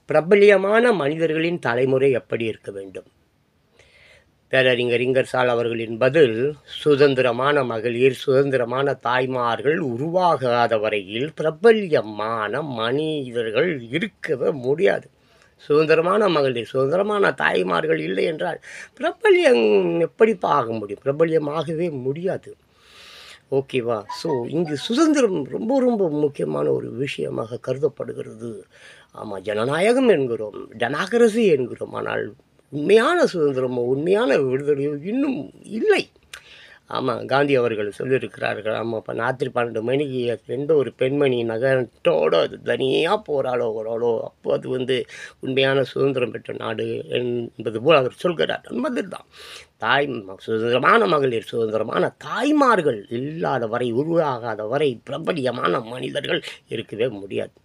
பிரபல்யமான மனிதர்களின் தலைமுறை எப்படி இருக்க வேண்டும் பேரறிஞர் இங்கர்சால் அவர்களின் பதில் சுதந்திரமான மகளிர் சுதந்திரமான தாய்மார்கள் உருவாகாத வரையில் பிரபல்யமான மனிதர்கள் இருக்கவே முடியாது சுதந்திரமான மகளிர் சுதந்திரமான தாய்மார்கள் இல்லை என்றால் பிரபல்யம் எப்படிப்பா ஆக முடியும் பிரபல்யமாகவே முடியாது ஓகேவா ஸோ இங்கு சுதந்திரம் ரொம்ப ரொம்ப முக்கியமான ஒரு விஷயமாக கருதப்படுகிறது ஆமாம் ஜனநாயகம் என்கிறோம் டெமோக்ரஸி என்கிறோம் ஆனால் உண்மையான சுதந்திரமோ உண்மையான விடுதலையோ இன்னும் இல்லை ஆமாம் காந்தி அவர்கள் சொல்லியிருக்கிறார்கள் ஆமாம் இப்போ ராத்திரி பன்னெண்டு மணிக்கு எந்த ஒரு பெண்மணி நகரத்தோடு அது தனியாக போகிறாளோ வராளோ அப்போ அது வந்து உண்மையான சுதந்திரம் பெற்ற நாடு என்பது போல் அவர் சொல்கிறார் என்பது தான் தாய் சுதந்திரமான மகளிர் சுதந்திரமான தாய்மார்கள் இல்லாத வரை உருவாகாத வரை பிரபலியமான மனிதர்கள் இருக்கவே முடியாது